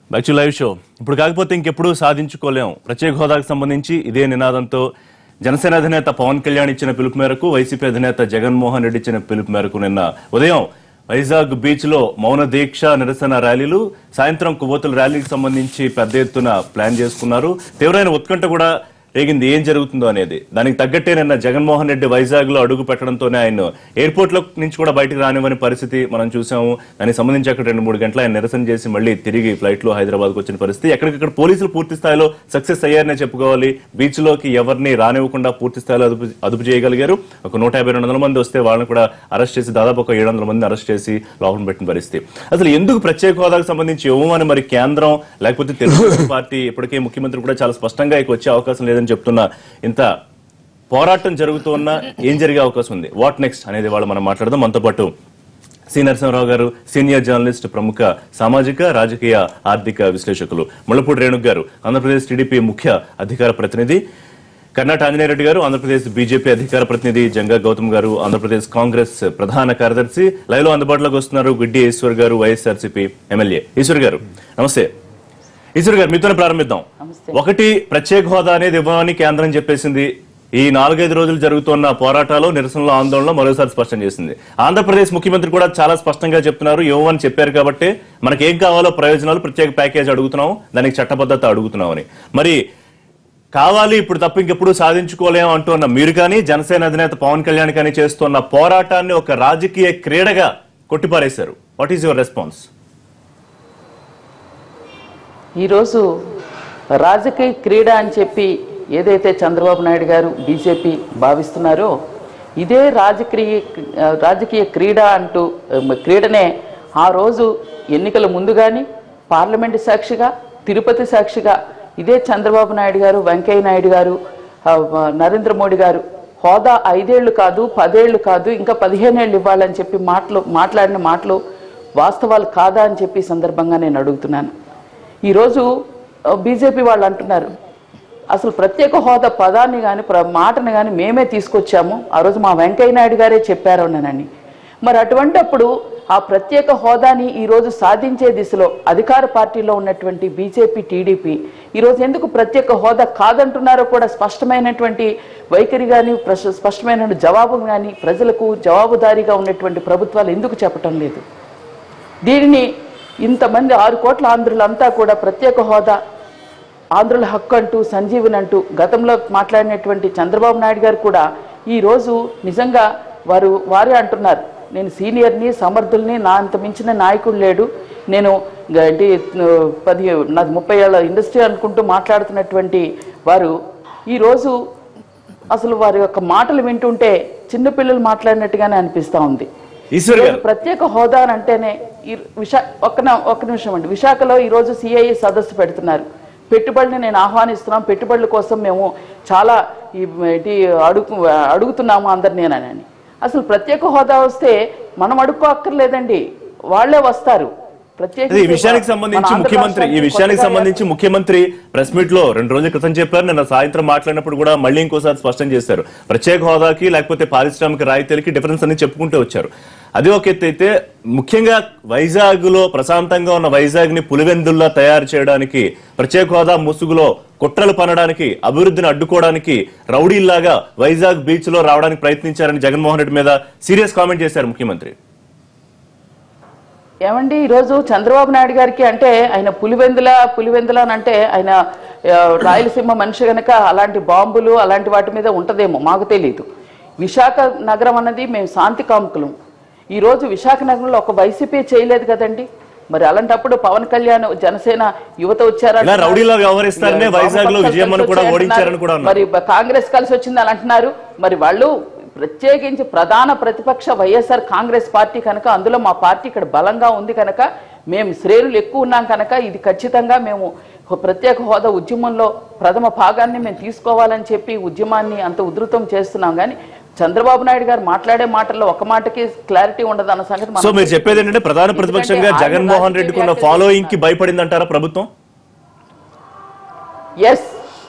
Back to live show ఇప్పుడు కాకపోతే ఇంకెప్పుడు సాధించుకోలేం ప్రత్యేక హోదాకు సంబంధించి ఇదే నినాదంతో జనసేన అధినేత పవన్ కళ్యాణ్ ఇచ్చిన పిలుపు మేరకు వైసీపీ అధినేత జగన్మోహన్ రెడ్డి ఇచ్చిన పిలుపు మేరకు నిన్న ఉదయం వైజాగ్ బీచ్ లో మౌన దీక్ష నిరసన ర్యాలీలు సాయంత్రం కొవ్వొత్తుల ర్యాలీకి సంబంధించి పెద్ద ఎత్తున ప్లాన్ చేసుకున్నారు తీవ్రమైన ఉత్కంఠ కూడా రేగింది ఏం జరుగుతుందో అనేది దానికి తగ్గట్టే నిన్న జగన్మోహన్ రెడ్డి వైజాగ్ లో అడుగు పెట్టడంతోనే ఆయన ఎయిర్పోర్ట్ లో నుంచి కూడా బయటకు రానివ్వని పరిస్థితి మనం చూసాము దానికి సంబంధించి అక్కడ రెండు మూడు గంటలు ఆయన నిరసన చేసి మళ్ళీ తిరిగి ఫ్లైట్ లో హైదరాబాద్ కు వచ్చిన పరిస్థితి ఎక్కడికక్కడ పోలీసులు పూర్తి స్థాయిలో సక్సెస్ అయ్యారనే చెప్పుకోవాలి బీచ్ లోకి ఎవరిని రానివ్వకుండా పూర్తి స్థాయిలో అదుపు అదుపు చేయగలిగారు ఒక నూట యాభై రెండు వందల మంది వస్తే వాళ్ళని కూడా అరెస్ట్ చేసి దాదాపు ఒక ఏడు వందల మందిని అరెస్ట్ చేసి లోపల పెట్టిన పరిస్థితి అసలు ఎందుకు ప్రత్యేక హోదాకు సంబంధించి ఇవ్వమని మరి కేంద్రం లేకపోతే తెలుగుదేశం పార్టీ ఇప్పటికే ముఖ్యమంత్రి కూడా చాలా స్పష్టంగా ఇక వచ్చే అవకాశం లేదని చెప్తున్నా ఇంత పోరాటం జరుగుతున్నా ఏం జరిగే అవకాశం ఉంది వాట్ నెక్స్ట్ అనేది వాళ్ళు మనం మాట్లాడదాం మనతో పాటు సి నరసింహరావు గారు సీనియర్ జర్నలిస్ట్ ప్రముఖ సామాజిక రాజకీయ ఆర్థిక విశ్లేషకులు ముళ్ళపూడి రేణుక్ గారు ఆంధ్రప్రదేశ్ టీడీపీ ముఖ్య అధికార ప్రతినిధి కర్ణాట ఆంజనేయరెడ్డి గారు ఆంధ్రప్రదేశ్ బీజేపీ అధికార ప్రతినిధి జంగా గౌతమ్ గారు ఆంధ్రప్రదేశ్ కాంగ్రెస్ ప్రధాన కార్యదర్శి లైవ్ లో అందుబాటులోకి వస్తున్నారు గుడ్డి ఈశ్వర్ గారు వైఎస్ఆర్సీపీ ఎమ్మెల్యే ఈశ్వర్ గారు నమస్తే ఈశ్వర్ గారు మీతోనే ప్రారంభిద్దాం ఒకటి ప్రత్యేక హోదా అనేది ఇవ్వమని కేంద్రం చెప్పేసింది ఈ నాలుగైదు రోజులు జరుగుతున్న పోరాటాలు నిరసనలు ఆందోళనలో మరోసారి స్పష్టం చేసింది ఆంధ్రప్రదేశ్ ముఖ్యమంత్రి కూడా చాలా స్పష్టంగా చెప్తున్నారు ఇవ్వమని చెప్పారు కాబట్టి మనకి ఏం కావాలో ప్రయోజనాలు ప్రత్యేక ప్యాకేజ్ అడుగుతున్నాం దానికి చట్టబద్ధత అడుగుతున్నామని మరి కావాలి ఇప్పుడు తప్ప ఇంకెప్పుడు సాధించుకోలేం అంటున్న మీరు కానీ జనసేన అధినేత పవన్ కళ్యాణ్ కానీ చేస్తున్న పోరాటాన్ని ఒక రాజకీయ క్రీడగా కొట్టిపారేశారు వాట్ ఈస్ యువర్ రెస్పాన్స్ ఈరోజు రాజకీయ క్రీడ అని చెప్పి ఏదైతే చంద్రబాబు నాయుడు గారు బీజేపీ భావిస్తున్నారో ఇదే రాజకీయ రాజకీయ క్రీడ అంటూ ఉమ్, క్రీడనే ఆ రోజు ఎన్నికల ముందు కానీ పార్లమెంటు సాక్షిగా తిరుపతి సాక్షిగా ఇదే చంద్రబాబు నాయుడు గారు వెంకయ్య నాయుడు గారు ఆ, నరేంద్ర మోడీ గారు హోదా ఐదేళ్లు కాదు పదేళ్లు కాదు ఇంకా పదిహేనేళ్ళు ఇవ్వాలని చెప్పి మాటలు మాట్లాడిన మాటలు వాస్తవాలు కాదా అని చెప్పి ఈ సందర్భంగా నేను అడుగుతున్నాను ఈరోజు ఆ, బీజేపీ వాళ్ళు అంటున్నారు అసలు ప్రత్యేక హోదా పదాన్ని కానీ మాటని కానీ మేమే తీసుకొచ్చాము ఆ రోజు మా వెంకయ్య నాయుడు గారే చెప్పారు అన్నానని మరి అటువంటప్పుడు ఆ ప్రత్యేక హోదాని ఈరోజు సాధించే దిశలో అధికార పార్టీలో ఉన్నటువంటి బీజేపీ టీడీపీ ఈరోజు ఎందుకు ప్రత్యేక హోదా కాదంటున్నారో కూడా స్పష్టమైనటువంటి వైఖరి కానీ స్పష్టమైన జవాబు కానీ ప్రజలకు జవాబుదారీగా ఉన్నటువంటి ప్రభుత్వాలు ఎందుకు చెప్పటం లేదు దీనిని ఇంతమంది ఆరు కోట్ల ఆంధ్రులంతా కూడా ప్రత్యేక హోదా ఆంధ్రుల హక్కు అంటూ సంజీవన్ అంటూ గతంలో మాట్లాడినటువంటి చంద్రబాబు నాయుడు గారు కూడా ఈరోజు నిజంగా వారు వారే అంటున్నారు నేను సీనియర్ని సమర్థుల్ని నా అంత మించిన నాయకుడు లేడు నేను గ- ఏంటి ఆ, పది నాది ముప్పై ఏళ్ళ ఇండస్ట్రీ అనుకుంటూ మాట్లాడుతున్నటువంటి వారు ఈరోజు అసలు వారి యొక్క మాటలు వింటుంటే చిన్నపిల్లలు మాట్లాడినట్టుగానే అనిపిస్తూ ఉంది ఈశ్వర్ గారు ఈరోజు ప్రత్యేక హోదా అని అంటేనే ఈ విశా ఒక్క న- ఒక్క నిమిషం అండి విశాఖలో ఈరోజు సిఐఏ సదస్సు పెడుతున్నారు పెట్టుబడిని నేను ఆహ్వానిస్తున్నాం పెట్టుబడుల కోసం మేము చాలా ఈ ఏంటి అడుగు అడుగుతున్నాము అందరినీ అని అసలు ప్రత్యేక హోదా వస్తే మనం అడుక్కోక్కర్లేదండి వాళ్ళే వస్తారు ప్రత్యేక అదే ఈ విషయానికి సంబంధించి ముఖ్యమంత్రి ఈ విషయానికి సంబంధించి ముఖ్యమంత్రి ప్రెస్ మీట్ లో రెండు రోజుల క్రితం చెప్పారు నిన్న సాయంత్రం మాట్లాడినప్పుడు కూడా మళ్ళీ ఇంకోసారి స్పష్టం చేశారు ప్రత్యేక హోదాకి లేకపోతే పారిశ్రామిక రాయితీలకి డిఫరెన్స్ అని చెప్పుకుంటూ వచ్చారు అది ఒక ఎత్తు అయితే ముఖ్యంగా వైజాగ్ లో ప్రశాంతంగా ఉన్న వైజాగ్ ని పులివెందుల్లా తయారు చేయడానికి ప్రత్యేక హోదా ముసుగులో కుట్రలు పనడానికి అభివృద్ధిని అడ్డుకోవడానికి రౌడీల్లాగా వైజాగ్ బీచ్ లో రావడానికి ప్రయత్నించారని జగన్మోహన్ రెడ్డి మీద సీరియస్ కామెంట్ చేశారు ముఖ్యమంత్రి ఏమండి ఈరోజు చంద్రబాబు నాయుడు గారికి అంటే ఆయన పులివెందుల పులివెందుల అని అంటే ఆయన ఆ, రాయలసీమ మనిషి గనక అలాంటి బాంబులు అలాంటి వాటి మీద ఉంటదేమో మాకు తెలియదు విశాఖ నగరం అన్నది మేము శాంతి కాముకులం ఈరోజు విశాఖ నగరంలో ఒక వైసీపీ చేయలేదు కదండి మరి అలాంటప్పుడు పవన్ కళ్యాణ్ జనసేన యువత వచ్చారా ఇలా రౌడీలా వ్యవహరిస్తారనే వైజాగ్ లో విజయమ్మను కూడా ఓడించారని కూడా అన్నారు. మరి బ- కాంగ్రెస్ కలిసి వచ్చింది అని అంటున్నారు మరి వాళ్ళు ప్రత్యేకించి ప్రధాన ప్రతిపక్ష వైఎస్ఆర్ కాంగ్రెస్ పార్టీ కనుక అందులో మా పార్టీ ఇక్కడ బలంగా ఉంది కనుక మేము శ్రేణులు ఎక్కువ ఉన్నాం కనుక ఇది ఖచ్చితంగా మేము ఒక ప్రత్యేక హోదా ఉద్యమంలో ప్రథమ భాగాన్ని మేము తీసుకోవాలని చెప్పి ఉద్యమాన్ని అంత ఉధృతం చేస్తున్నాం కానీ చంద్రబాబు నాయుడు గారు మాట్లాడే మాటల్లో ఒక మాటకి క్లారిటీ ఉండదు అన్న సంగతి మనం సో మీరు చెప్పేది ఏంటంటే ప్రధాన ప్రతిపక్షంగా ఎందుకంటే ఆయన జగన్మోహన్ రెడ్డికి ఉన్న రాజకీయ ఫాలోయింగ్ కి భయపడింది అంటారా ప్రభుత్వం yes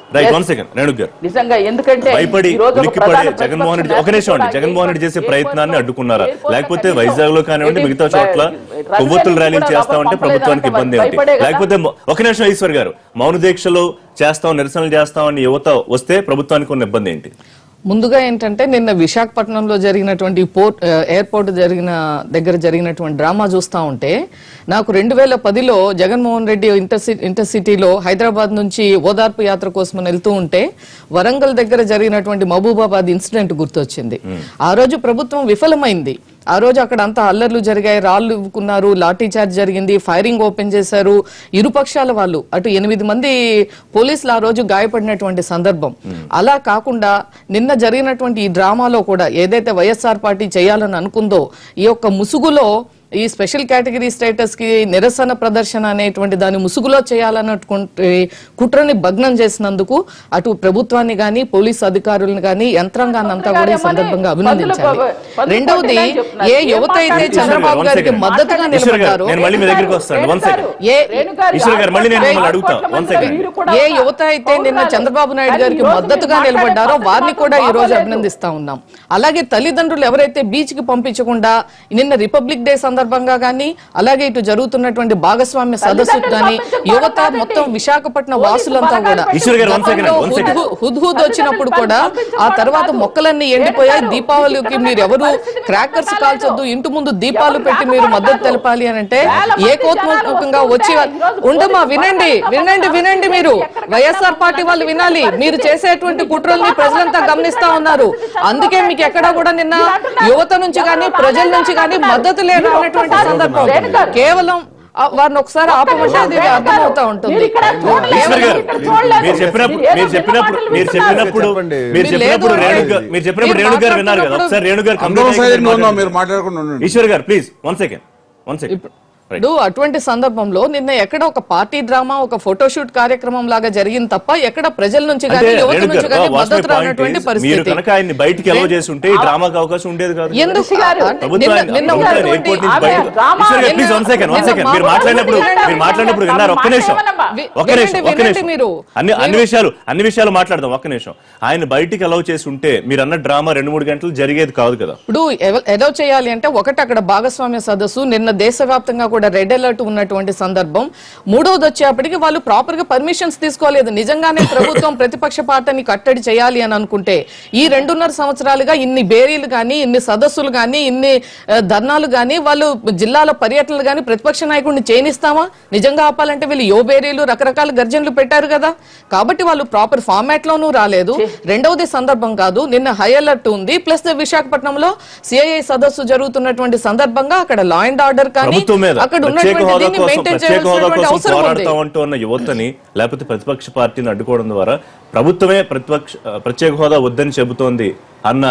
right Yes. One second Renu గారు నిజంగా ఎందుకంటే భయపడి ఈ రోజు ఒక ఉలిక్కిపడే ప్రధాన జగన్మోహన్ రెడ్డి ప్రతిపక్ష ఒక నిమిషం అండి నేత జగన్మోహన్ రెడ్డి చేసే ఎయిర్పోర్ట్ ప్రయత్నాన్ని లో- అడ్డుకున్నారా ఎయిర్పోర్ట్ లేకపోతే కనీసం వైజాగ్ లో కానివ్వండి ఏంటి, మిగతా చోట్ల రవి కొవ్వొత్తులు గారికి ర్యాలీలు కూడా చేస్తామంటే లోపల ప్రభుత్వానికి పంపలేదంటే ఇబ్బంది ఏంటి భయపడే కదా. లేకపోతే మొ- ఒక నిమిషం ఈశ్వర్ గారు మౌన దీక్షలు చేస్తాం నిరసనలు చేస్తామని యువత వస్తే ప్రభుత్వానికి ఉన్న ఇబ్బంది ఏంటి ముందుగా ఏంటంటే నిన్న విశాఖపట్నంలో జరిగినటువంటి పోర్ట్ ఆ, ఎయిర్పోర్ట్ జరిగిన దగ్గర జరిగినటువంటి డ్రామా చూస్తా ఉంటే నాకు రెండు వేల పదిలో జగన్మోహన్ రెడ్డి ఇంటర్సి ఇంటర్సిటీలో హైదరాబాద్ నుంచి ఓదార్పు యాత్ర కోసం వెళ్తూ ఉంటే వరంగల్ దగ్గర జరిగినటువంటి మహబూబాబాద్ ఇన్సిడెంట్ గుర్తొచ్చింది ఆ రోజు ప్రభుత్వం విఫలమైంది ఆ రోజు అక్కడ అంతా అల్లర్లు జరిగాయి రాళ్ళు ఇవ్వుకున్నారు లాఠీ చార్జ్ జరిగింది ఫైరింగ్ ఓపెన్ చేశారు ఇరుపక్షాల వాళ్ళు అటు ఎనిమిది మంది పోలీసులు ఆ రోజు గాయపడినటువంటి సందర్భం అలా కాకుండా నిన్న జరిగినటువంటి ఈ డ్రామాలో కూడా ఏదైతే వైఎస్ఆర్ పార్టీ చేయాలని అనుకుందో ఈ యొక్క ముసుగులో ఈ స్పెషల్ కేటగిరీ స్టేటస్ కి నిరసన ప్రదర్శన అనేటువంటి దాని ముసుగులో చేయాలన్నటువంటి కుట్రని భగ్నం చేసినందుకు అటు ప్రభుత్వాన్ని గాని పోలీస్ అధికారులను గాని యంత్రాంగాన్ని అంతా కూడా ఈ సందర్భంగా అభినందించాలి రెండవది ఏ యువత అయితే చంద్రబాబు గారికి మద్దతుగా ఈశ్వర్ గారు నిలబడ్డారో నేను మళ్ళీ మీ దగ్గరికి వస్తాను వన్ సెకండ్ ఏ ఈశ్వర్ గారు మళ్ళీ నేను మిమ్మల్ని అడుగుతా వన్ సెకండ్ ఏ యువత అయితే నిన్న చంద్రబాబు నాయుడు గారికి మద్దతుగా నిలబడ్డారో వారిని కూడా ఈ రోజు అభినందిస్తా ఉన్నాం అలాగే తల్లిదండ్రులు ఎవరైతే బీచ్ కి పంపించకుండా నిన్న రిపబ్లిక్ డే సందర్భంగా గానీ అలాగే ఇటు జరుగుతున్నటువంటి భాగస్వామ్య సదస్సుకు గానీ యువత మొత్తం విశాఖపట్నం వాసులంతా కూడా ఈశ్వర్ గారు, one second, one second. హుద్హు- హుద్హుద్ వచ్చినప్పుడు కూడా ఆ తర్వాత మొక్కలన్నీ ఎండిపోయాయి దీపావళికి మీరు ఎవరు క్రాకర్స్ కాల్చొద్దు ఇంటి ముందు దీపాలు పెట్టి మీరు మద్దతు తెలపాలి అని అంటే ఏకోత్మకంగా వచ్చి ఉండమా వినండి వినండి వినండి మీరు వైఎస్ఆర్ పార్టీ వాళ్ళు వినాలి మీరు చేసేటువంటి కుట్రల్ని ప్రజలంతా గమనిస్తా ఉన్నారు అందుకే మీకు ఎక్కడా కూడా నిన్న యువత నుంచి గాని ప్రజల నుంచి గాని మద్దతు లేదు అన్నటువంటి సందర్భం కేవలం ఆ వారిని ఒకసారి ఆపమంటే అది అర్థమవుతా ఉంటుంది ఈశ్వర్ గారు మీరు చెప్పినప్పుడు మీరు చెప్పినప్పుడు మీరు చెప్పినప్పుడు చెప్పండి. మీరు మీరు చెప్పినప్పుడు లేదు రేణు అంటే గారు మీరు చెప్పినప్పుడు మీరు రేణు గారు విన్నారు కదా మాట్లాడుతున్నప్పుడు ఒకసారి రేణు గారు అందరూ complete సైలెంట్ అయిపోయింది. ఉన్నాం మీరు మాట్లాడకుండా ఉండండి ఈశ్వర్ గారు please one second one second ఇప్పుడు అటువంటి సందర్భంలో నిన్న ఎక్కడ ఒక పార్టీ డ్రామా ఒక ఫోటోషూట్ కార్యక్రమం లాగా జరిగింది తప్ప ఎక్కడ ప్రజల నుంచి అంటే కానీ యువత రేణు నుంచి గారు కానీ వాస్తవ మద్దతు point రానటువంటి is, మీరు పరిస్థితి కనుక ఆయన్ని బయటికి ఎలవ చేసి ఉంటే ఈ డ్రామాకి అవకాశం ఉండేది కాదు ఎందుకు ఋషి గారు, అంటే ప్రభుత్వం నిన్న- ఆయన- నిన్న ప్రభుత్వం ఆయన ఉన్నటువంటి ఎయిర్పోర్ట్ నుంచి ఆమె బయటకు- డ్రామా ఈశ్వర్ గారు ప్లీజ్ వన్ సెకండ్ వన్ నిన్న సెకండ్ మీరు మా మాట్లాడినప్పుడు వినండి. మీరు మాట్లాడినప్పుడు విన్నారు ఒక్క నిమిషం వి- ఒక్క వినండి, నిమిషం ఒక్క వినండి నిమిషం మీరు. అన్ని అన్ని మీరు- విషయాలు అన్ని విషయాలు మాట్లాడదాం ఒక్క నిమిషం ఆయన బయటికి అలౌ చేసి ఉంటే మీరు అన్న డ్రామా రెండు మూడు గంటలు జరిగేది కాదు కదా ఇప్పుడు ఎవ- ఏదో చేయాలి అంటే ఒకటి అక్కడ భాగస్వామ్య సదస్సు నిన్న దేశవ్యాప్తంగా కూడా రెడ్ అలర్ట్ ఉన్నటువంటి సందర్భం మూడోది వచ్చేప్పటికి వాళ్ళు ప్రాపర్ గా పర్మిషన్స్ తీసుకోలేదు నిజంగానే ప్రభుత్వం ప్రతిపక్ష పార్టీని కట్టడి చేయాలి అని అనుకుంటే ఈ రెండున్నర సంవత్సరాలుగా ఇన్ని బేరీలు గాని ఇన్ని సదస్సులు గాని ఇన్ని ఆ, ధర్నాలు గాని వాళ్ళు జిల్లాల పర్యటనలు గాని ప్రతిపక్ష నాయకుడిని చేయనిస్తామా నిజంగా ఆపాలంటే వీళ్ళు యో బేరీలు రకరకాల గర్జనలు పెట్టారు కదా కాబట్టి వాళ్ళు ప్రాపర్ ఫార్మాట్ లోనూ రాలేదు రెండవది సందర్భం కాదు నిన్న హై అలర్ట్ ఉంది ప్లస్ విశాఖపట్నంలో సిఐఐ సదస్సు జరుగుతున్నటువంటి సందర్భంగా అక్కడ లా అండ్ ఆర్డర్ కానీ ప్రభుత్వం మీద అక్కడ ప్రత్యేక ఉన్నటువంటి హోదా దీన్ని కోసం మెయింటైన్ ప్రత్యేక హోదా చేయాల్సినటువంటి కోసం అవసరం ఉంది పోరాడుతా ఉంటూ ఉన్న యువతని లేకపోతే ప్రతిపక్ష పార్టీని అడ్డుకోవడం ద్వారా ప్రభుత్వమే ప్రతిపక్ష ప్రత్యేక హోదా వద్దని చెబుతోంది అన్న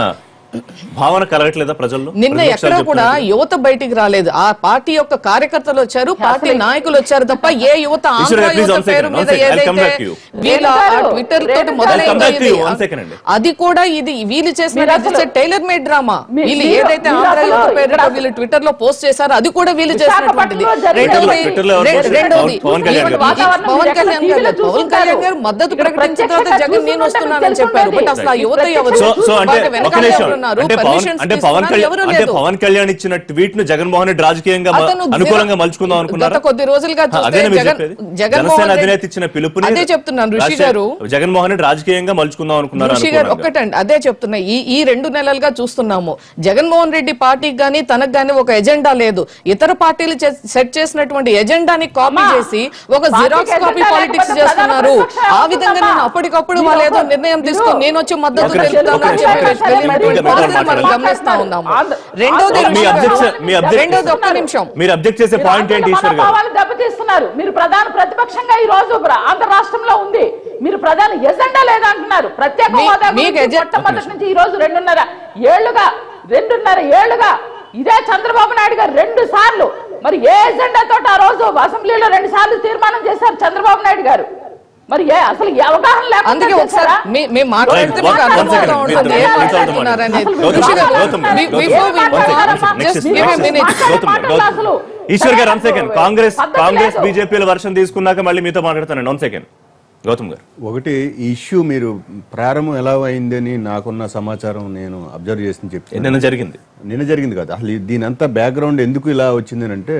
భావన కలగట్లేదా ప్రజల్లో నిన్న ప్రతిపక్షాలు ఎక్కడ కూడా చెప్తున్నది. యువత బయటికి రాలేదు ఆ పార్టీ యొక్క కార్యకర్తలు వచ్చారు పార్టీ నాయకులు వచ్చారు తప్ప ఏ యువత ఈశ్వర్ ఆంధ్ర గారు, please యువత one second, పేరు one మీద second. I'll come ఏదైతే back to you. వీళ్ళ రేణు ట్విట్టర్ గారు, తోటి Renu I'll come back to you, మొదలైంది one second అండి. అది కూడా ఇది వీళ్ళు చేసిన మీరు అసలు- టైలర్ మేడ్ డ్రామా మీ- వీళ్ళు మీరు- ఏదైతే మీరు ఆంధ్ర అసలు యువత పేరుతో ఇక్కడ- వీళ్ళు ట్విట్టర్ లో పోస్ట్ చేశారు అది కూడా వీళ్ళు చేసినటువంటిది విశాఖపట్నంలో జరిగిన రెండవది ట్విట్టర్లో ఎవరు రెం- పోస్ట్ చేశారు? రెండవది పవన్ కళ్యాణ్ గారు. వాతావరణం పవన్ మీరు ఎక్కడ కళ్యాణ్ గారు టీవీలో పవన్ చూస్తుంటారు. కళ్యాణ్ గారు మద్దతు ఇక్కడ ప్రకటించిన తర్వాత ప్రత్యక్షంగా జగన్ నేను చూస్తుంటే వస్తున్నానని మీకు చెప్పారు బట్ అసలు ఆ యువత ఎవరు సో సో అంటే వాటి ఒక వెనకాల నిమిషం ఎవరున్నారు అంటే పవన్ పర్మిషన్స్ అంటే పవన్ తీసుకున్నారు కళ్యాణ్ ఎవరు అంటే లేదు పవన్ కళ్యాణ్ ఇచ్చిన ట్వీట్ ను జగన్మోహన్ రెడ్డి రాజకీయంగా మ- అతను అనుకూలంగా దిన- మలుచుకుందాం గత అనుకున్నారు కొద్ది రోజులుగా చూస్తే అదే మీరు జగన్- చెప్పేది జగన్మోహన్ జనసేన రెడ్డి- అధినేత ఇచ్చిన పిలుపుని అదే చెప్తున్నాను ఋషి రాజశేఖర్- గారు జగన్మోహన్ రెడ్డి రాజకీయంగా మలుచుకుందాం అనుకున్నారు ఋషి గారు అనుకూలంగా. ఒక్కటండి అదే చెప్తున్నా ఈ ఈ రెండు నెలలుగా చూస్తున్నాము జగన్మోహన్ రెడ్డి పార్టీకి గానీ తనకు గానీ ఒక ఎజెండా లేదు ఇతర పార్టీలు చే- సెట్ చేసినటువంటి ఎజెండాని కాపీ అమ్మా, చేసి ఒక పార్టీకి జిరాక్స్ కాపీ ఎజెండా పాలిటిక్స్ లేకపోతే చేస్తున్నారు ప్రధాన ప్రతిపక్షం ఆ విధంగా నేను అవుతుందమ్మా. అప్పటికప్పుడు మీరు వాళ్ళు ఏదో ఒక- నిర్ణయం మీరు- తీసుకొని నేను వచ్చి మద్దతు ఒక నిమిషం, తెలుపుతాను ఒక అని నిమిషం, చెప్పి ఒక నిమిషం. వెళ్ళినటువంటి ఇంకా పరిస్థితి మనం మాట్లాడాలి. గమనిస్తా ఉన్నాము ఆంధ్ర- రెండోది ఆంధ్ర- మీ ఋషి గారు, అబ్జెక్షన్ మీ అబ్జెక్షన్ రెండోది ఒక్క నిమిషం మీరు అబ్జెక్ట్ చేసే పాయింట్ ఏంటి ఈశ్వర్ గారు మనోభావాలు దెబ్బతీస్తున్నారు మీరు ప్రధాన ప్రతిపక్షంగా ఈ రోజు ప్ర- ఆంధ్ర రాష్ట్రంలో ఉంది మీరు ప్రధాన ఎజెండా లేదంటున్నారు ప్రత్యేక మీ- హోదా మీకు గురించి ఎజె- మొట్టమొదటి నుంచి ఈ రోజు రెండున్నర ఏళ్లుగా రెండున్నర ఏళ్లుగా ఇదే చంద్రబాబు నాయుడు గారు రెండు సార్లు మరి ఏ ఎజెండా తోటి ఆ రోజు అసెంబ్లీలో రెండు సార్లు తీర్మానం చేశారు చంద్రబాబు నాయుడు గారు మరి ఏ అసలు ఈ అవగాహన లేకుండా అందుకే ఒకసారి చేశారా? మీ- మేము మాట్లాడితే Right. మీకు One- one అర్థమవుతా second. ఉంటుంది మీతో- ఏం మీతో మాట్లాడుతున్నారనేది గౌతమ్, ఋషి గారు గౌతమ్, మీ- Gautam, before we one second, move on, next just is- give a next is- minute. Gautam, మాట్లాడే గౌతమ్. అసలు ఈశ్వర్ గారు వన్ సెకండ్ కాంగ్రెస్ పద్ధతి కాంగ్రెస్ లేదు. బీజేపీల వర్షం తీసుకున్నాక మళ్ళీ మీతో మాట్లాడతానండి వన్ సెకండ్ గౌతమ్ గారు ఒకటి ఈ ఇష్యూ మీరు ప్రారంభం ఎలా అయిందని నాకున్న సమాచారం నేను అబ్జర్వ్ చేసి చెప్తాను నిన్న జరిగింది నిన్న జరిగింది కదా అసలు ఈ- దీని అంతా బ్యాక్గ్రౌండ్ ఎందుకు ఇలా వచ్చింది అంటే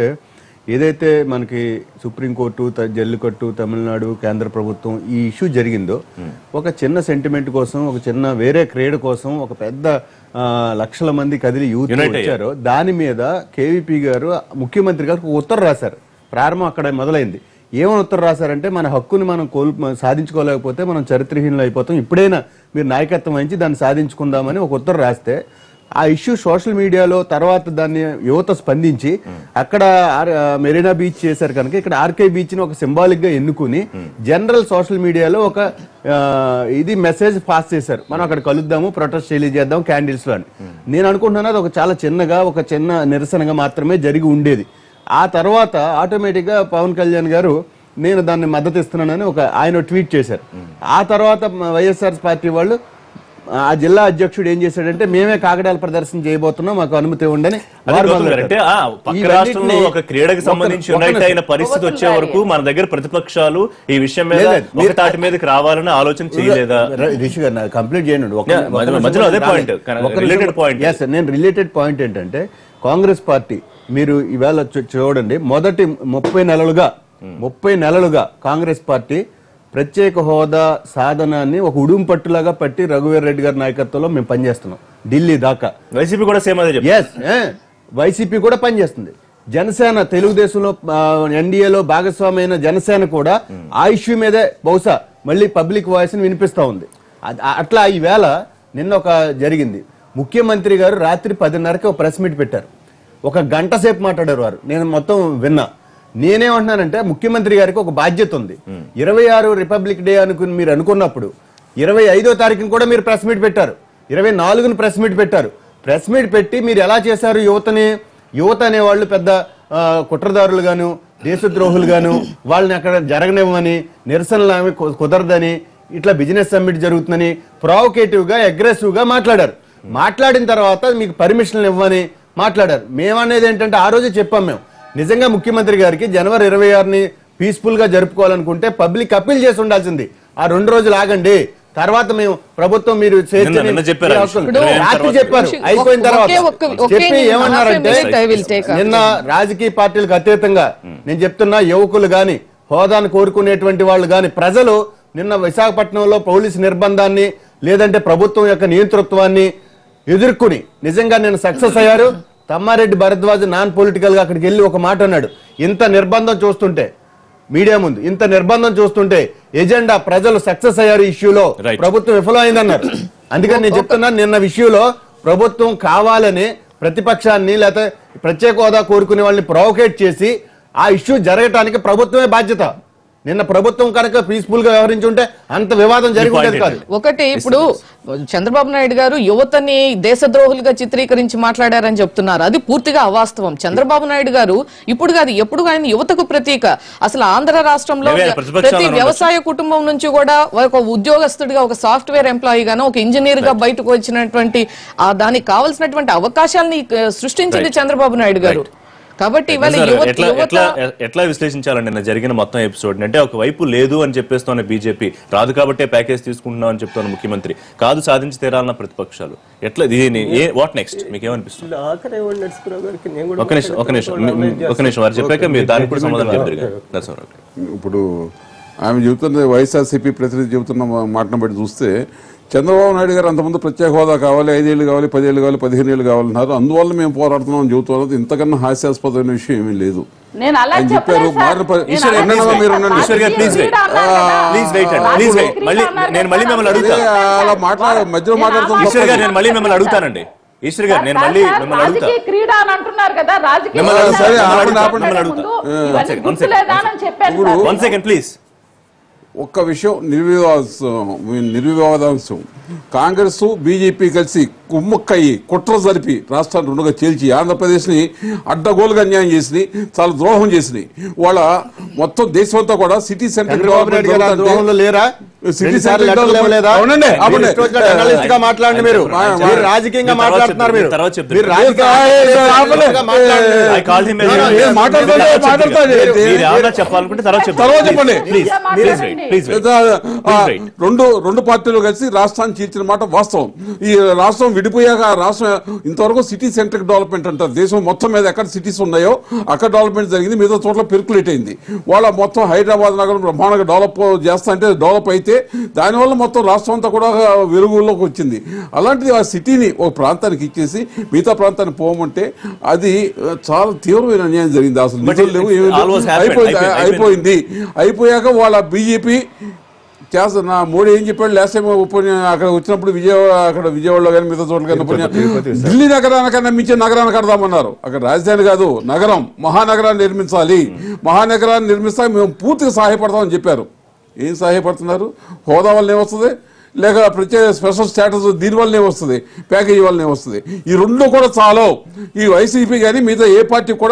ఏదైతే మనకి సుప్రీంకోర్టు త- జల్లికట్టు తమిళనాడు కేంద్ర ప్రభుత్వం ఈ ఇష్యూ జరిగిందో ఒక చిన్న సెంటిమెంట్ కోసం ఒక చిన్న వేరే క్రీడ కోసం ఒక పెద్ద ఆ, లక్షల మంది కదిలి యూత్ Unite వచ్చారు దాని మీద కేవీపీ గారు ముఖ్యమంత్రి గారికి ఒక ఉత్తరం రాశారు ప్రారంభం అక్కడ మొదలైంది ఏమని ఉత్తరం రాశారంటే మన హక్కుని మనం కోల్ సాధించుకోలేకపోతే మనం చరిత్రహీనులు అయిపోతాం ఇప్పుడైనా మీరు నాయకత్వం వహించి దాన్ని సాధించుకుందామని ఒక ఉత్తరం రాస్తే ఆ ఇష్యూ సోషల్ మీడియాలో తర్వాత దాన్ని యువత స్పందించి అక్కడ ఆర్- ఆ, మెరీనా బీచ్ చేశారు కనుక ఇక్కడ ఆర్కే బీచ్ ని ఒక సింబాలిక్ గా ఎన్నుకుని జనరల్ సోషల్ మీడియాలో ఒక ఆ, ఇది మెసేజ్ పాస్ చేశారు మనం అక్కడ కలుద్దాము ప్రొటెస్ట్ చేద్దాం క్యాండిల్స్ లో అని నేను అనుకుంటున్నాను అది ఒక చాలా చిన్నగా ఒక చిన్న నిరసనగా మాత్రమే జరిగి ఉండేది ఆ తర్వాత ఆటోమేటిక్ గా పవన్ కళ్యాణ్ గారు నేను దాన్ని మద్దతు ఇస్తున్నానని ఒక ఆయన ట్వీట్ చేశారు ఆ తర్వాత వైఎస్ఆర్ పార్టీ వాళ్ళు ఆ జిల్లా అధ్యక్షుడు ఏం చేశాడంటే మేమే కాగడాల ప్రదర్శన చేయబోతున్నాం మాకు అనుమతి ఇవ్వండి అదే వారు గౌతమ్ గారు, అంటే ఆ, పక్క ఇవన్నిటిని రాష్ట్రంలో ఒక క్రీడకి ఒక- సంబంధించి ఒక యునైట్ నిమిషం. అయిన పరిస్థితి వచ్చే వరకు మన దగ్గర ప్రతిపక్షాలు ఈ విషయం మీద లేదు, ఒక మీరు- తాటి మీదకి రావాలని ఆలోచన చేయలేదా ర- రిషి గారు నాకు కంప్లీట్ చేయండి ఒక- Yeah, ఒక మధ్య- నిమిషం మధ్యలో అదే రాలేదు. point. కానీ ఒక నిమిషం- related point. Yes, sir, నేను రిలేటెడ్ పాయింట్ ఏంటంటే కాంగ్రెస్ పార్టీ మీరు ఈవేళ చూ- చూడండి మొదటి ముప్పై నెలలుగా ముప్పై నెలలుగా కాంగ్రెస్ పార్టీ ప్రత్యేక హోదా సాధనాన్ని ఒక ఉడుం పట్టులాగా పట్టి రఘువీర్ రెడ్డి గారి నాయకత్వంలో మేము పనిచేస్తున్నాం ఢిల్లీ దాకా వైసీపీ కూడా సేమ్ అదే చెప్పారు ఎస్ వైసీపీ కూడా పనిచేస్తుంది జనసేన తెలుగుదేశంలో ఎన్డీఏలో భాగస్వామి అయిన జనసేన కూడా ఆ ఇష్యూ మీదే బహుశా మళ్ళీ పబ్లిక్ వాయిస్ ని వినిపిస్తా ఉంది అద్- అట్లా ఈవేళ నిన్న ఒక జరిగింది ముఖ్యమంత్రి గారు రాత్రి పదిన్నరకి ఒక ప్రెస్ మీట్ పెట్టారు ఒక గంట సేపు మాట్లాడారు వారు నేను మొత్తం విన్నా నేనేమంటున్నానంటే ముఖ్యమంత్రి గారికి ఒక బాధ్యత ఉంది ఇరవై ఆరు రిపబ్లిక్ డే అనుకుని మీరు అనుకున్నప్పుడు ఇరవై ఐదో తారీఖున కూడా మీరు ప్రెస్ మీట్ పెట్టారు ఇరవై నాలుగున ప్రెస్ మీట్ పెట్టారు ప్రెస్ మీట్ పెట్టి మీరు ఎలా చేశారు యువతని యువత అనే వాళ్ళు పెద్ద ఆ, కుట్రదారులు గాను దేశద్రోహులు గాను వాళ్ళని అక్కడ జరగనివ్వమని నిరసనలు ఆమె కు- కుదరదని ఇట్లా బిజినెస్ సమ్మిట్ జరుగుతుందని ప్రొవకేటివ్ గా అగ్రెసివ్ గా మాట్లాడారు మాట్లాడిన తర్వాత మీకు పర్మిషన్లు ఇవ్వని మాట్లాడారు మేమనేది ఏంటంటే ఆ రోజే చెప్పాం మేము నిజంగా ముఖ్యమంత్రి గారికి జనవరి ఇరవై ఆరుని పీస్ఫుల్ గా జరుపుకోవాలనుకుంటే పబ్లిక్ అప్పీల్ చేసి ఉండాల్సింది ఆ రెండు రోజులు ఆగండి తర్వాత మేము ప్రభుత్వం మీరు స్వేచ్ఛని- నిన్న- నిన్న చెప్పారు మీ ఆ హక్కులు- విషయం. ఇరవై రాత్రి తర్వాత చెప్పారు ఒకే- అయిపోయిన తర్వాత ఒకే ఒక్క- ఒకే చెప్పి నిమిషం, ఏమన్నారంటే half a minute I will take నిన్న రాజకీయ పార్టీలకు అతీతంగా నేను చెప్తున్నా యువకులు గాని హోదాను కోరుకునేటువంటి వాళ్ళు గాని ప్రజలు నిన్న విశాఖపట్నంలో పోలీసు నిర్బంధాన్ని లేదంటే ప్రభుత్వం యొక్క నియంతృత్వాన్ని ఎదుర్కొని నిజంగా నేను సక్సెస్ అయ్యారు తమ్మారెడ్డి భరద్వాజ్ నాన్ పొలిటికల్ గా అక్కడికి వెళ్ళి ఒక మాట అన్నాడు ఇంత నిర్బంధం చూస్తుంటే మీడియా ముందు ఇంత నిర్బంధం చూస్తుంటే ఎజెండా ప్రజలు సక్సెస్ అయ్యారు ఈ ఇష్యూలో Right. ప్రభుత్వం విఫలమైందన్నారు అందుకని నేను చెప్తున్నా నిన్న విషయంలో ప్రభుత్వం కావాలని ప్రతిపక్షాన్ని లేకపోతే ప్రత్యేక హోదా కోరుకునే వాళ్ళని ప్రొవోకేట్ చేసి ఆ ఇష్యూ జరగటానికి ప్రభుత్వమే బాధ్యత నిన్న ప్రభుత్వం కనుక పీస్ఫుల్ గా వ్యవహరించి ఉంటే అంత వివాదం జరిగి point ఉండేది కాదు ఏంటి? ఒకటి ఇప్పుడు చంద్రబాబు నాయుడు గారు యువతని దేశద్రోహులుగా చిత్రీకరించి మాట్లాడారని చెప్తున్నారు అది పూర్తిగా అవాస్తవం చంద్రబాబు నాయుడు గారు ఇప్పుడు కాదు ఎప్పుడు ఆయన యువతకు ప్రతీక అసలు ఆంధ్ర రాష్ట్రంలో ఏవే ప్రతిపక్షాలను ప్రతి ఉండొచ్చు. వ్యవసాయ కుటుంబం నుంచి కూడా ఒక ఉద్యోగస్తుడిగా ఒక సాఫ్ట్వేర్ ఎంప్లాయీ గాను ఒక ఇంజనీర్ గా బయటకు వచ్చినటువంటి ఆ దానికి కావాల్సినటువంటి అవకాశాలని ఆ, సృష్టించింది చంద్రబాబు నాయుడు గారు కాబట్టి ఇవాళ సార్, యువత ఎట్లా యువత ఎట్లా ఎట్లా విశ్లేషించాలండి నిన్న జరిగిన మొత్తం ఎపిసోడ్ అంటే ఒకవైపు లేదు అని చెప్పేస్తోన్న బీజేపీ రాదు కాబట్టే ప్యాకేజ్ తీసుకుంటున్నాం అని చెప్తున్న ముఖ్యమంత్రి కాదు సాధించి తీరాలన్న ప్రతిపక్షాలు ఎట్లా దీని ఏ వాట్ నెక్స్ట్ మీకు ఏమనిపిస్తుంది ఒక నిమిషం ఒక నిమిషం మీ- మీ- ఒక నిమిషం వారు చెప్పాక మీరు దానికి కూడా సమాధానం చెప్తారు కదా. నరసింహారావు గారు. ఇప్పుడు ఆమె చెబుతున్న వైఎస్ఆర్సీపీ ప్రతినిధి చెబుతున్న మా- మాటను బట్టి చూస్తే చంద్రబాబు నాయుడు గారు అంతమంది ప్రత్యేక హోదా కావాలి ఐదేళ్ళు కావాలి పదేళ్ళు కావాలి పదిహేను ఏళ్ళు కావాలన్నారు అందువల్ల మేము పోరాడుతున్నాం అని చెబుతున్నది ఇంతకన్నా హాస్యాస్పదమైన విషయం ఏమీ లేదు నేను అలా ఆయన చెప్పారు, చెప్పలేదు సార్. మారిన ప- నేను ఈశ్వర్ అలా గారు, please చెప్పలేదు wait. మీరు ఉండండి. ఈశ్వర్ గారు, please wait. క్రీడ అన్నారు కదా. Please wait అండి. Please wait. క్రీడ మళ్ళీ అన్నారు నేను కదా. మళ్ళీ మిమ్మల్ని అడుగుతా. అలా మాట్లాడ మధ్యలో నేను మాట్లాడుతున్న ఆ ఈశ్వర్ గారు మాట నేను మళ్ళీ మిమ్మల్ని అడుగుతానండి ఈశ్వర్ గారు నేను మళ్ళీ సార్, మిమ్మల్ని అడుగుతా రాజకీయ క్రీడ అని అంటున్నారు కదా రాజకీయ మిమ్మల్ని క్రీడ అడుగుతా, అని మిమ్మల్ని చెప్పే అడుగుతా, మిమ్మల్ని ముందు అడుగుతా. ఇవన్నీ One second, one గుర్తులేదా second. అని చెప్పాను సార్. వన్ సెకండ్ ప్లీజ్ ఒక్క విషయం నిర్వివాదం నిర్వివాదాంశం కాంగ్రెస్ బీజేపీ కలిసి కుమ్మక్కయ్యి కుట్ర జరిపి రాష్ట్రాన్ని రెండుగా చీల్చి ఆంధ్రప్రదేశ్ని అడ్డగోలుగా అన్యాయం చేసి చాలా ద్రోహం చేసినాయి వాళ్ళ మొత్తం దేశం అంతా కూడా సిటీ సెంటర్ చంద్రబాబు నాయుడు గారు ఆ ద్రోహంలో లేరా సిటీ రెండు సార్లు సెంటర్ లెటర్లు ఇవ్వలేదా? అవునండి, మీరు అవునండి. ఇష్టం వచ్చినట్టు analyst గా మాట్లాడండి మీరు ఆయన చెప్పారు. మీరు రాజకీయంగా మీరు తర్వాత మాట్లాడుతున్నారు మీరు చెప్తారు. తర్వాత చెప్తారు. మీరు రాజకీయంగా మాట్లాడండి. I called him No, no, as- నేను మాట్లాడతాను, తర్వాత చెప్తారు. మాట్లాడతాను. మీరు- మీరు ఏమన్నా చెప్పాలనుకుంటే తర్వాత చెప్తారు. తర్వాత చెప్పండి. Please, please wait, please wait. ఆ, Please wait. రెండు రెండు పార్టీలు కలిసి రాష్ట్రాన్ని చీల్చిన మాట వాస్తవం ఈ రాష్ట్రం విడిపోయాక ఆ రాష్ట్రం ఇంతవరకు సిటీ సెంట్రిక్ డెవలప్మెంట్ అంటారు దేశం మొత్తం మీద ఎక్కడ సిటీస్ ఉన్నాయో అక్కడ డెవలప్మెంట్ జరిగింది మిగతా చోట్ల పెర్కులేట్ అయింది వాళ్ళ మొత్తం హైదరాబాద్ నగరం బ్రహ్మాండంగా డెవలప్ చేస్తా అంటే డెవలప్ అయితే దానివల్ల మొత్తం రాష్ట్రం అంతా కూడా వెలుగులోకి వచ్చింది అలాంటిది ఆ సిటీని ఒక ప్రాంతానికి ఇచ్చేసి మిగతా ప్రాంతానికి పోమంటే అది ఆ, చాలా తీవ్రమైన అన్యాయం జరిగింది అసలు But నిధులు లేవు, it- ఏమీ లేవు. all was happened. అయిపోయింది అయిపోయింది. అయిపోయింది అయిపోయాక వాళ్ళ బీజేపీ చేస్తా నా మోడీ ఏం చెప్పాడు లాస్ట్ టైం ఉపన్యాసం అక్కడ వచ్చినప్పుడు విజయవాడ అక్కడ విజయవాడలో కానీ మిగతా చోట్ల కానీ ఉపన్యాసం ఢిల్లీ నగరానికన్నా మించి నగరాన్ని కడదామన్నారు అక్కడ రాజధాని కాదు నగరం మహానగరాన్ని నిర్మించాలి మహానగరాన్ని నిర్మిస్తా మేము పూర్తిగా సహాయపడతామని చెప్పారు ఏం సహాయపడుతున్నారు హోదా వల్ల ఏమొస్తుంది లేక ప్రత్యేక స్పెషల్ స్టేటస్ దీనివల్ల ఏమొస్తుంది ప్యాకేజీ వల్ల ఏమొస్తుంది ఈ రెండు కూడా చాలు ఈ వైసీపీ కానీ మిగతా ఏ పార్టీ కూడా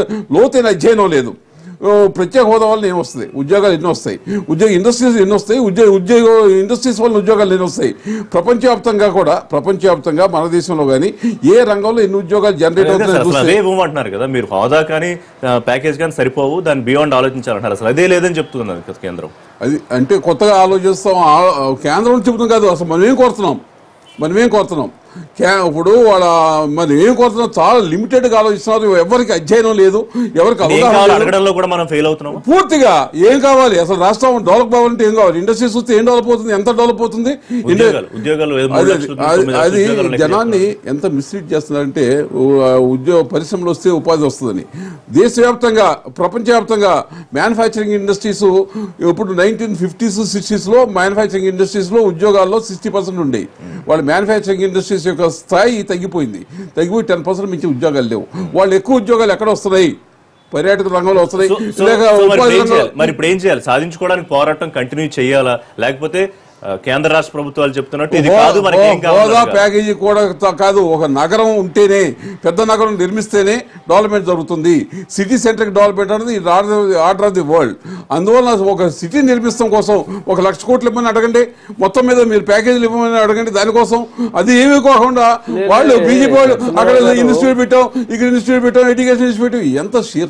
లోతైన అధ్యయనం లేదు ఓ, ప్రత్యేక హోదా వల్ల ఏమొస్తుంది ఉద్యోగాలు ఎన్ని వస్తాయి ఉద్యోగ ఇండస్ట్రీస్ ఎన్ని వస్తాయి ఉద్యోగ ఉద్యోగ ఇండస్ట్రీస్ వల్ల ఉద్యోగాలు ఎన్ని వస్తాయి ప్రపంచవ్యాప్తంగా కూడా ప్రపంచవ్యాప్తంగా మన దేశంలో కానీ ఏ రంగంలో ఎన్ని ఉద్యోగాలు జనరేట్ అదే సార్, అవుతాయో అసలు చూస్తే అదే ఇవ్వమంటున్నారు కదా మీరు హోదా కానీ ఆ, ప్యాకేజ్ కానీ సరిపోవు దాన్ని బియాండ్ ఆలోచించాలంటారు అసలు అదే లేదని చెప్తున్నది కదా కేంద్రం అది అంటే కొత్తగా ఆలోచిస్తాం ఆ- కేంద్రం చెబుతుంది కాదు అసలు మనం ఏం కోరుతున్నాం మనం ఏం కోరుతున్నాం కే- ఇప్పుడు వాళ్ళ మనం ఏం కోరుతున్నాం చాలా లిమిటెడ్ గా ఆలోచిస్తున్నారు ఎవరికి అధ్యయనం లేదు ఎవరికి ఏం అవగాహన కావాలి లేదు. అడగడంలో కూడా మనం ఫెయిల్ అవుతున్నాం పూర్తిగా ఏం కావాలి అసలు రాష్ట్రం డెవలప్ అవ్వాలంటే ఏం కావాలి ఇండస్ట్రీస్ వస్తే ఏం డెవలప్ అవుతుంది ఎంత డెవలప్ అవుతుంది ఇండ- ఉద్యోగాలు ఉద్యోగాలు ఏదో మూడు అది- లక్షలు, అది- తొమ్మిది లక్షల అది ఉద్యోగాలు లెక్క జనాన్ని ఎంత మిస్లీడ్ చేస్తున్నారంటే ఉ- ఉద్యోగ పరిశ్రమలు వస్తే ఉపాధి వస్తుందని దేశవ్యాప్తంగా ప్రపంచవ్యాప్తంగా మ్యానుఫ్యాక్చరింగ్ ఇండస్ట్రీస్ ఇప్పుడు నైన్టీన్ ఫిఫ్టీస్ సిక్స్టీస్ లో మ్యానుఫ్యాక్చరింగ్ ఇండస్ట్రీస్ లో ఉద్యోగాల్లో సిక్స్టీ పర్సెంట్ ఉండేవి వాళ్ళ మ్యానుఫ్యాక్చరింగ్ ఇండస్ట్రీస్ యొక్క స్థాయి తగ్గిపోయింది తగ్గిపోయి టెన్ పర్సెంట్ మించి ఉద్యోగాలు లేవు వాళ్ళు ఎక్కువ ఉద్యోగాలు ఎక్కడ వస్తున్నాయి పర్యాటక రంగంలో వస్తున్నాయి సో- సో- లేక సో మరి ఉపాధి ఇప్పుడు ఏం రంగంలో చేయాలి? మరి ఇప్పుడు ఏం చేయాలి సాధించుకోవడానికి పోరాటం కంటిన్యూ చేయాలా లేకపోతే ఆ, కేంద్ర రాష్ట్ర ప్రభుత్వాలు చెప్తున్నట్టు ఇది కాదు మనకి ఏం హో- హోదా కావాలి ప్యాకేజీ కూడా త- కాదు ఒక నగరం ఉంటేనే పెద్ద నగరం నిర్మిస్తేనే డెవలప్మెంట్ జరుగుతుంది సిటీ సెంట్రిక్ డెవలప్మెంట్ అనేది ఆర్డర్ ఆఫ్ ది వరల్డ్ అందువల్ల ఒక సిటీ నిర్మిస్తాం కోసం ఒక లక్ష కోట్లు ఇవ్వమని అడగండి మొత్తం మీద మీరు ప్యాకేజీలు ఇవ్వమని అడగండి దానికోసం అది ఏమీ కాకుండా వాళ్ళు బీజేపీ వాళ్ళు అక్కడ ఇన్స్టిట్యూట్ పెట్టాం ఇక్కడ ఇన్స్టిట్యూట్ పెట్టాం ఎడ్యుకేషన్ ఇన్స్టిట్యూట్ ఎంత షీర్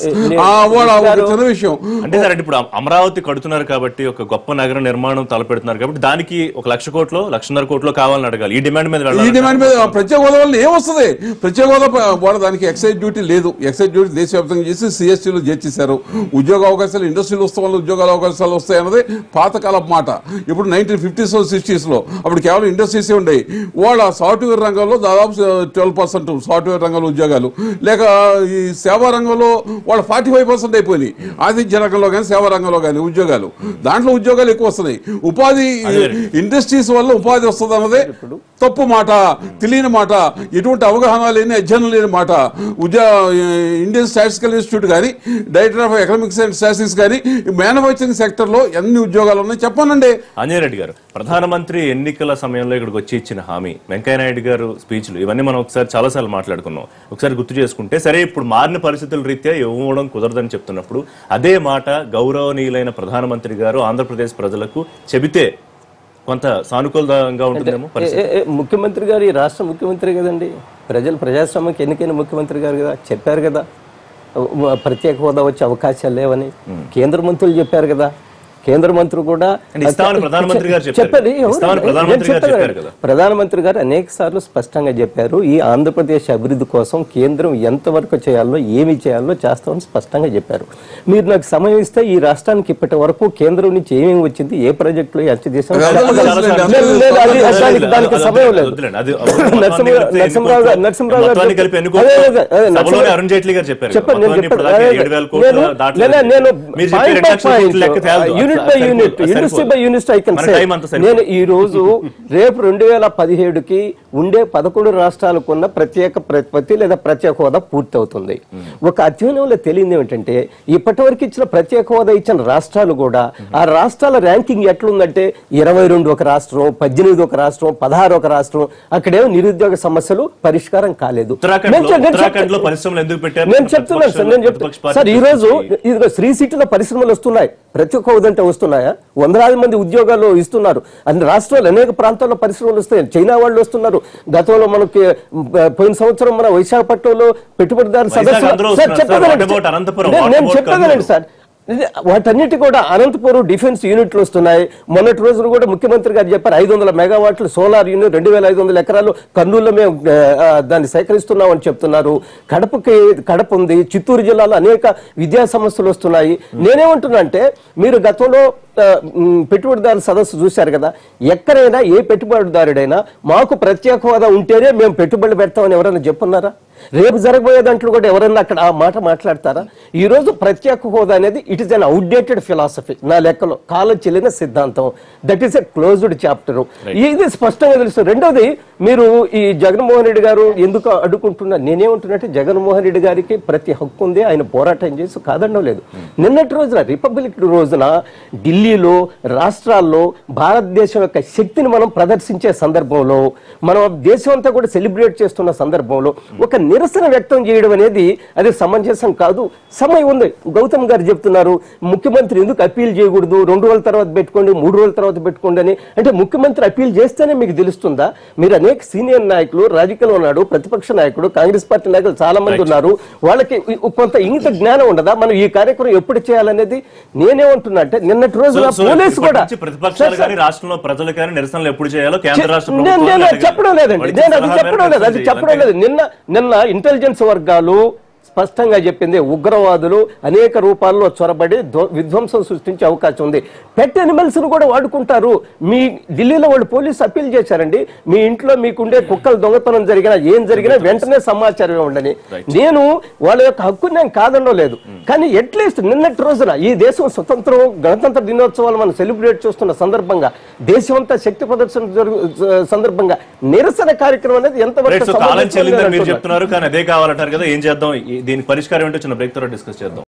వాళ్ళ ఒక చిన్న విషయం అంటే సార్ అంటే ఇప్పుడు అమరావతి కడుతున్నారు కాబట్టి ఒక గొప్ప నగర నిర్మాణం తలపెడుతున్నారు కాబట్టి దానికి ఒక లక్ష కోట్లు లక్షన్నర కోట్లు కావాలని అడగాలి ఈ డిమాండ్ మీద ఈ వెళ్ళాలి డిమాండ్ మీద ప్రత్యేక హోదా వల్ల ఏమొస్తుంది ప్రత్యేక హోదా ప- వాళ్ళ దానికి ఎక్సైజ్ డ్యూటీ లేదు ఎక్సైజ్ డ్యూటీ దేశవ్యాప్తంగా చేసి సిఎస్టీలో చేర్చేశారు ఉద్యోగ అవకాశాలు ఇండస్ట్రీలు వస్తాం వల్ల ఉద్యోగాల అవకాశాలు వస్తాయి అన్నది పాతకాలపు మాట ఇప్పుడు నైన్టీన్ ఫిఫ్టీస్ సిక్స్టీస్ లో అప్పుడు కేవలం ఇండస్ట్రీసే ఉండేవి వాళ్ళ సాఫ్ట్వేర్ రంగంలో దాదాపు ట్వెల్వ్ పర్సెంట్ సాఫ్ట్వేర్ రంగంలో ఉద్యోగాలు లేక ఈ సేవా రంగంలో వాళ్ళ ఫార్టీ ఫైవ్ పర్సెంట్ అయిపోయినాయి ఆతిథ్య రంగంలో కానీ సేవా రంగంలో కానీ ఉద్యోగాలు దాంట్లో ఉద్యోగాలు ఎక్కువ వస్తున్నాయి ఉపాధి ఇండస్ట్రీస్ వల్ల ఉపాధి వస్తుంది అన్నదే తప్పు మాట తెలియని మాట ఎటువంటి అవగాహన లేని అధ్యయనం లేని మాట ఉద్యో ఇండియన్ స్టాటిస్టికల్ ఇన్స్టిట్యూట్ కానీ director of economics and statistics కానీ మ్యానుఫ్యాక్చరింగ్ సెక్టర్ లో ఎన్ని ఉద్యోగాలు ఉన్నాయి చెప్పానండి అంజయ్ రెడ్డి గారు ప్రధానమంత్రి ఎన్నికల సమయంలో ఇక్కడికి వచ్చి ఇచ్చిన హామీ వెంకయ్య నాయుడు గారు స్పీచ్లు ఇవన్నీ మనం ఒకసారి చాలాసార్లు మాట్లాడుకున్నాం ఒకసారి గుర్తు చేసుకుంటే సరే ఇప్పుడు మారిన పరిస్థితుల రీత్యా ఇవ్వడం కుదరదని చెప్తున్నప్పుడు అదే మాట గౌరవనీయులైన ప్రధానమంత్రి గారు ఆంధ్రప్రదేశ్ ప్రజలకు చెబితే కొంత సానుకూలంగా ఉంటుందేమో పరిస్థితి ఏ- ఏ- ముఖ్యమంత్రి గారు ఈ రాష్ట్ర ముఖ్యమంత్రి కదండి ప్రజలు ప్రజాస్వామ్యకి ఎన్నికైన ముఖ్యమంత్రి గారు కదా చెప్పారు కదా ఉ- ప్రత్యేక హోదా వచ్చే అవకాశాలు లేవని కేంద్ర మంత్రులు చెప్పారు కదా కేంద్ర మంత్రి కూడా అంటే ఇస్తామని ప్రధానమంత్రి గారు చెప్పారు. చెప్పారు ఎవరు? ఇస్తామని నేను ప్రధానమంత్రి గారు చెప్పాను చెప్పారు కదా. ప్రధానమంత్రి గారు అనేక సార్లు స్పష్టంగా చెప్పారు ఈ ఆంధ్రప్రదేశ్ అభివృద్ధి కోసం కేంద్రం ఎంతవరకు చేయాలో ఏమి చేయాలో చేస్తామని స్పష్టంగా చెప్పారు మీరు నాకు సమయం ఇస్తే ఈ రాష్ట్రానికి ఇప్పటి వరకు కేంద్రం నుంచి ఏమేమి వచ్చింది ఏ ప్రాజెక్టులో ఎంత చేసాం అది అందరూ చెప్పగలను. తెలుసులేండి, లేదు, అందరూ లేదు, అది- తెలుసు. దానికి- దానికి అది- సమయం లేదు వద్దులేండి. అది మొత్తాన్ని నరసింహ- కలిపి నరసింహరావు గారు- ఎన్ని నరసింహరావు గారు మొత్తాన్ని కలిపి ఎన్ని అదే, అదే, అదే, సభలోనే నరసింహ- అరుణ్ జైట్లీ గారు చెప్పారు కదా. చెప్పండి, నేను మొత్తాన్ని చెప్పాను. ఇప్పుడు దాకా అదే, ఏడు వేల కోట్లు నేను- దాటలేదు. నేను- నేను మీరు చెప్పే point రెండు of లక్షల కోట్ల point, లెక్క తేలదు. యూనిట్ యూనిట్ బై సరిపోదు, యూనిట్ సరిపోదు. Industry by unit I can మన సే time అంతా సరిపోదు. నేను ఈ రోజు రేపు రెండు వేల పదిహేడుకి ఉండే పదకొండు రాష్ట్రాలకు ఉన్న ప్రత్యేక ప్రతిపత్తి లేదా ప్రత్యేక హోదా పూర్తి అవుతుంది ఒక అధ్యయనంలో తెలియదు ఏమిటంటే ఇప్పటి వరకు ఇచ్చిన ప్రత్యేక హోదా ఇచ్చిన రాష్ట్రాలు కూడా ఆ రాష్ట్రాల ర్యాంకింగ్ ఎట్లుందంటే ఇరవై రెండు ఒక రాష్ట్రం పద్దెనిమిది ఒక రాష్ట్రం పదహారు ఒక రాష్ట్రం అక్కడేమో నిరుద్యోగ సమస్యలు పరిష్కారం కాలేదు ఉత్తరాఖండ్ నేను లో- చెప్- నేను ఉత్తరాఖండ్ లో చెప్తా- పరిశ్రమలు ఎందుకు పెట్టారు నేను చెప్తున్నాను సార్ నేను ప్రతిపక్ష చెప్తాను సార్ ఈ పార్టీ రోజు తీసుకొచ్చి- ఇదిగో శ్రీ సిటీలో పరిశ్రమలు వస్తున్నాయి ప్రతి ఒక్క ఉదంటే వస్తున్నాయా వందలాది మంది ఉద్యోగాలు ఇస్తున్నారు అన్ని రాష్ట్రాలు అనేక ప్రాంతాల్లో పరిశ్రమలు వస్తాయి చైనా వాళ్ళు వస్తున్నారు గతంలో మనకి మ, పోయిన సంవత్సరం మన విశాఖపట్నంలో పెట్టుబడిదారు వైజాగ్ సదస్సు అందరూ సార్ వస్తున్నారు సార్. చెప్పగలండి What about అనంతపురం? నేను- What నేను about చెప్పగలండి కర్నూలు? సార్ ఇది వాటన్నిటి కూడా అనంతపురం డిఫెన్స్ యూనిట్లు వస్తున్నాయి మొన్నటి రోజున కూడా ముఖ్యమంత్రి గారు చెప్పారు ఐదు వందల మెగావాట్లు సోలార్ యూనిట్ రెండు వేల ఐదు వందల ఎకరాలు కర్నూలులో మేము ఆ, ఆ, దాన్ని సేకరిస్తున్నాం అని చెప్తున్నారు కడపకి కడప ఉంది చిత్తూరు జిల్లాలో అనేక విద్యా సంస్థలు వస్తున్నాయి నేనేమంటున్నా అంటే మీరు గతంలో ఆ, మ్, పెట్టుబడిదారుల సదస్సు చూశారు కదా ఎక్కడైనా ఏ పెట్టుబడిదారుడైనా మాకు ప్రత్యేక హోదా ఉంటేనే మేము పెట్టుబడులు పెడతామని ఎవరైనా చెప్పున్నారా రేపు జరగబోయే దాంట్లో కూడా ఎవరైనా అక్కడ ఆ మాట మాట్లాడతారా ఈ రోజు ప్రత్యేక హోదా అనేది it is an outdated philosophy నా లెక్కలో కాలం చెల్లిన సిద్ధాంతం that is a closed chapter ఇది స్పష్టంగా తెలుసు రెండోది మీరు ఈ జగన్మోహన్ రెడ్డి గారు ఎందుకు అడ్డుకుంటున్నారు నేనేమంటున్నట్టే జగన్మోహన్ రెడ్డి గారికి ప్రతి హక్కు ఉంది ఆయన పోరాటం చేసి కాదనడం లేదు నిన్నటి రోజున రిపబ్లిక్ రోజున ఢిల్లీలో రాష్ట్రాల్లో భారతదేశం యొక్క శక్తిని మనం ప్రదర్శించే సందర్భంలో మనం దేశం అంతా కూడా సెలబ్రేట్ చేస్తున్న సందర్భంలో ఒక నిరసన వ్యక్తం చేయడం అనేది అది సమంజసం కాదు సమయం ఉంది గౌతమ్ గారు చెప్తున్నారు ముఖ్యమంత్రి ఎందుకు అప్పీల్ చేయకూడదు రెండు రోజుల తర్వాత పెట్టుకోండి మూడు రోజుల తర్వాత పెట్టుకోండి అని అంటే ముఖ్యమంత్రి అప్పీల్ చేస్తేనే మీకు తెలుస్తుందా మీరు అనేక సీనియర్ నాయకులు రాజకీయాలు ఉన్నాడు ప్రతిపక్ష నాయకుడు కాంగ్రెస్ పార్టీ నాయకులు చాలా మంది ఉన్నారు వాళ్ళకి ఇ- కొంత ఇంగిత జ్ఞానం ఉండదా మనం ఈ కార్యక్రమం ఎప్పుడు చేయాలనేది నేనేమంటున్నా అంటే నిన్నటి రోజున సో- సో పోలీసు ఇప్పటి కూడా నుంచి ప్రతిపక్షాలు సార్, కానీ రాష్ట్రంలో ప్రజలు కానీ నిరసనలు ఎప్పుడు చేయాలో కేంద్ర రాష్ట్ర నేను ప్రభుత్వాలు నేను అది అడగాలి. చెప్పడం లేదండి వాళ్ళకి నేను అది సలహా చెప్పడం మేరకు లేదు అది నిరసన చెప్పడం చేయాలి. లేదు నిన్న నిన్న ఇంటెలిజెన్స్ వర్గాలు స్పష్టంగా చెప్పింది ఉగ్రవాదులు అనేక రూపాల్లో చొరబడి ధ్వ- విధ్వంసం సృష్టించే అవకాశం ఉంది పెట్ ఎనిమల్స్ ను కూడా వాడుకుంటారు మీ ఢిల్లీలో వాళ్ళు పోలీసు అప్పీల్ చేశారండి మీ ఇంట్లో మీకుండే కుక్కల దొంగతనం జరిగినా ఏం జరిగినా వెంటనే సమాచారం ఇవ్వండి నేను వాళ్ళ యొక్క హక్కు నేను కాదనడం లేదు కానీ అట్లీస్ట్ నిన్నటి రోజున ఈ దేశం స్వతంత్రం గణతంత్ర దినోత్సవాలు మనం సెలబ్రేట్ చేస్తున్న సందర్భంగా దేశం అంతా శక్తి ప్రదర్శన జరుగు సందర్భంగా నిరసన కార్యక్రమం అనేది ఎంతవరకు రైట్ సో కాలం సమంజసం చెల్లిందని మీరు అంటున్నారు. చెప్తున్నారు కానీ అదే కావాలంటారు కదా ఏం చేద్దాం ఈ- దీనికి పరిష్కారం ఏంటో చిన్న బ్రేక్ తర్వాత డిస్కస్ చేద్దాం